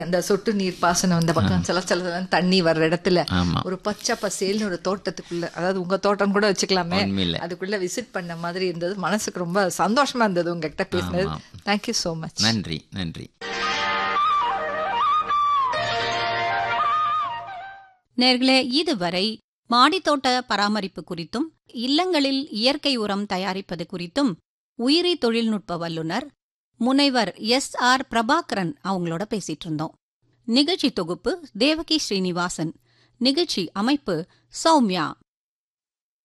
அந்த சொட்டு நீர் பாசனம் இந்த பக்கம் சில சில தண்ணி வர்ற இடத்துல ஆமா ஒரு பச்சை பசேல்னு ஒரு தோட்டத்துக்குள்ள அதாவது உங்க தோட்டம் கூட வச்சுக்கலாமே உண்மையில அதுக்குள்ள விசிட் பண்ண மாதிரி இருந்தது மனசுக்கு ரொம்ப சந்தோஷமா இருந்தது உங்ககிட்ட பேசினது ஆமா. தேங்க்யூ so மச் நன்றி நன்றி நேர்களே இதுவரை மாடித்தோட்ட பராமரிப்பு குறித்தும் இல்லங்களில் இயற்கை உரம் தயாரிப்பது குறித்தும் உயிரி தொழில்நுட்ப வல்லுனர் முனைவர் எஸ் ஆர் பிரபாகரன் அவங்களோட பேசிட்டு இருந்தோம் நிகழ்ச்சி தொகுப்பு தேவகி ஸ்ரீனிவாசன் நிகழ்ச்சி அமைப்பு சௌமியா